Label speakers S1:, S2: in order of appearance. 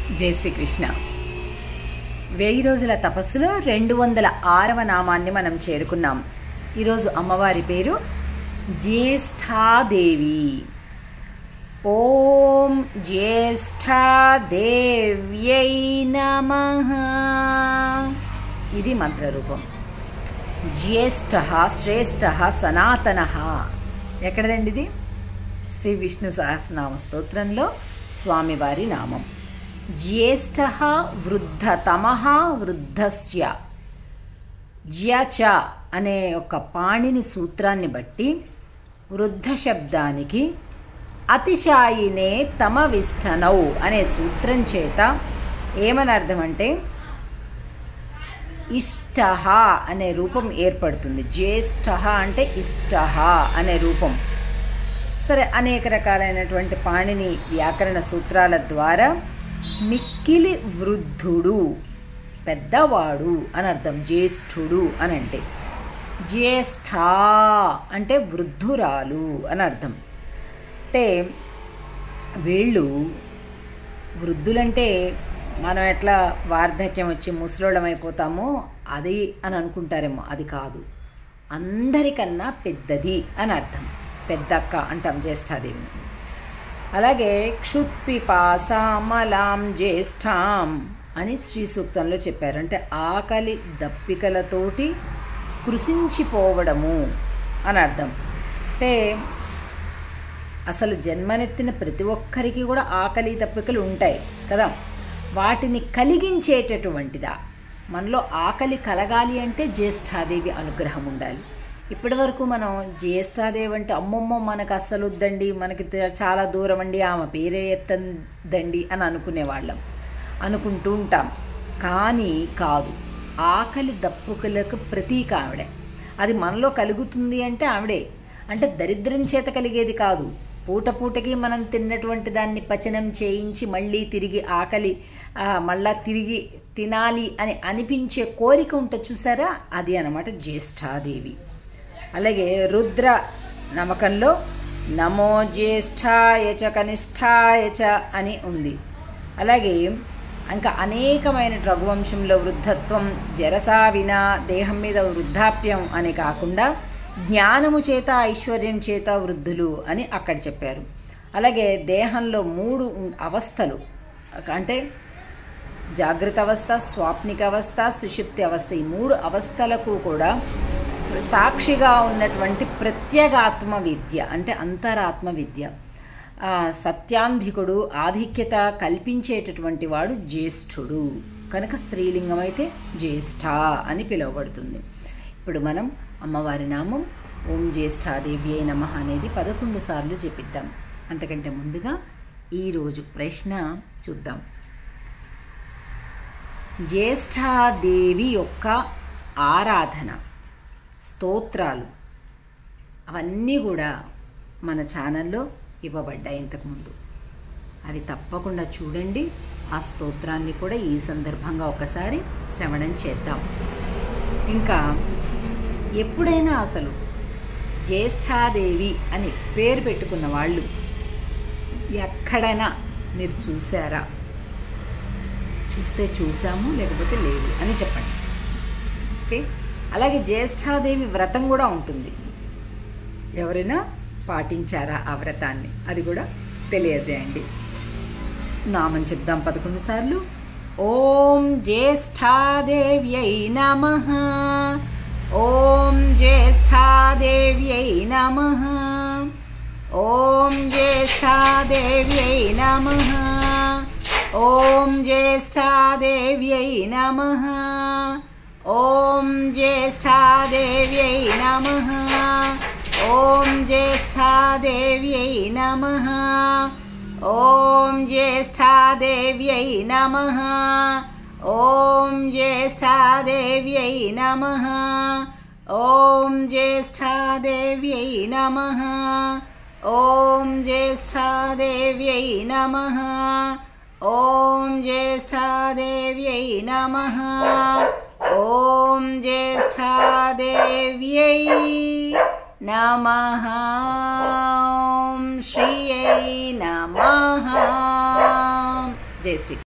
S1: జై శ్రీకృష్ణ వెయ్యి రోజుల తపస్సులో రెండు వందల ఆరవ నామాన్ని మనం చేరుకున్నాం ఈరోజు అమ్మవారి పేరు జ్యేష్ఠాదేవి ఓం జ్యేష్ఠాదేవ్యై నమ ఇది మంత్రరూపం జ్యేష్ఠ శ్రేష్ఠ సనాతన ఎక్కడదండి ఇది శ్రీ విష్ణు సహస్రనామ స్తోత్రంలో స్వామివారి నామం జ్యేష్ఠ వృద్ధతమ వృద్ధస్య జ్యచ అనే ఒక పాణిని సూత్రాన్ని బట్టి వృద్ధ శబ్దానికి అతిశాయినే తమ విష్టనౌ అనే సూత్రం చేత ఏమని అర్థం అంటే ఇష్ట అనే రూపం ఏర్పడుతుంది జ్యేష్ఠ అంటే ఇష్ట అనే రూపం సరే అనేక రకాలైనటువంటి పాణిని వ్యాకరణ సూత్రాల ద్వారా మిక్కిలి వృద్ధుడు పెద్దవాడు అని అర్థం జ్యేష్ఠుడు అని అంటే జ్యేష్ఠ అంటే వృద్ధురాలు అని అర్థం అంటే వీళ్ళు వృద్ధులంటే మనం ఎట్లా వార్ధక్యం వచ్చి ముసలోళ్ళం అయిపోతామో అది అని అనుకుంటారేమో అది కాదు అందరికన్నా పెద్దది అని అర్థం పెద్దక్క అంటాం జ్యేష్ఠాదేవిని అలాగే క్షుత్పిపాసామలాం జ్యేష్ఠాం అని శ్రీ సూక్తంలో చెప్పారు అంటే ఆకలి దప్పికలతోటి కృషించిపోవడము అని అర్థం అంటే అసలు జన్మనెత్తిన ప్రతి ఒక్కరికి కూడా ఆకలి దప్పికలు ఉంటాయి కదా వాటిని కలిగించేటటువంటిదా మనలో ఆకలి కలగాలి అంటే జ్యేష్ఠాదేవి అనుగ్రహం ఉండాలి ఇప్పటి వరకు మనం జ్యేష్ఠాదేవి అంటే అమ్మమ్మ మనకు అస్సలు వద్దండి మనకి చాలా దూరం అండి ఆమె పేరే ఎత్తందండి అని అనుకునేవాళ్ళం అనుకుంటూ ఉంటాం కానీ కాదు ఆకలి దప్పుకులకు ప్రతీక ఆవిడే అది మనలో కలుగుతుంది అంటే ఆవిడే అంటే దరిద్రం చేత కలిగేది కాదు పూట పూటకి మనం తిన్నటువంటి దాన్ని పచనం చేయించి మళ్ళీ తిరిగి ఆకలి మళ్ళా తిరిగి తినాలి అని అనిపించే కోరిక ఉంటే చూసారా అది అనమాట జ్యేష్ఠాదేవి అలాగే రుద్ర నమ్మకంలో నమో జ్యేష్ఠాయ చ కనిష్ఠాయ చ అని ఉంది అలాగే ఇంకా అనేకమైన రఘువంశంలో వృద్ధత్వం జరసావిన దేహం మీద వృద్ధాప్యం అని కాకుండా జ్ఞానము చేత ఐశ్వర్యం చేత వృద్ధులు అని అక్కడ చెప్పారు అలాగే దేహంలో మూడు అవస్థలు అంటే జాగ్రత్త అవస్థ స్వాప్నిక అవస్థ సుషుప్తి అవస్థ ఈ మూడు అవస్థలకు కూడా సాక్షిగా ఉన్నటువంటి ప్రత్యేగాత్మ విద్య అంటే అంతరాత్మ విద్య సత్యాంధికుడు ఆధిక్యత కల్పించేటటువంటి వాడు జ్యేష్ఠుడు కనుక స్త్రీలింగం అయితే జ్యేష్ఠ అని పిలువబడుతుంది ఇప్పుడు మనం అమ్మవారి నామం ఓం జ్యేష్ఠాదేవి అయి నమ అనేది పదకొండు సార్లు చెప్పిద్దాం అంతకంటే ముందుగా ఈరోజు ప్రశ్న చూద్దాం జ్యేష్ఠాదేవి యొక్క ఆరాధన స్తోత్రాలు అవన్నీ కూడా మన ఛానల్లో ఇవ్వబడ్డాయి ఇంతకుముందు అవి తప్పకుండా చూడండి ఆ స్తోత్రాన్ని కూడా ఈ సందర్భంగా ఒకసారి శ్రవణం చేద్దాం ఇంకా ఎప్పుడైనా అసలు జ్యేష్ఠాదేవి అని పేరు పెట్టుకున్న వాళ్ళు ఎక్కడైనా మీరు చూసారా చూస్తే చూసాము లేకపోతే లేదు అని చెప్పండి ఓకే అలాగే జ్యేష్ఠాదేవి వ్రతం కూడా ఉంటుంది ఎవరైనా పాటించారా ఆ వ్రతాన్ని అది కూడా తెలియజేయండి నామం చెప్దాం పదకొండు సార్లు ఓం జ్యేష్ఠాదేవ్యై నమ ఓం జ్యేష్ఠాదేవ్యై నమ ఓం జ్యేష్ఠాదేవ్యై నమ ఓం జ్యేష్ఠాదేవ్యై నమ ఓం జ్యేష్ఠాదేవ్యై నమ ఓం జ్యేష్ఠాదేవ్యై నమ ఓం జ్యేష్ఠాదేవ్యై నమ ఓం జ్యేష్ఠాదేవ్యై నమ ఓం జ్యేష్ఠాదేవ్యై నమ ఓం జ్యేష్ఠాదేవ్యై నమ ఓం జ్యేష్ఠాదేవ్యై నమ ఓం జ్యేష్ఠాదేవ్యై నమ శ్రీయై నమ జై శ్రీ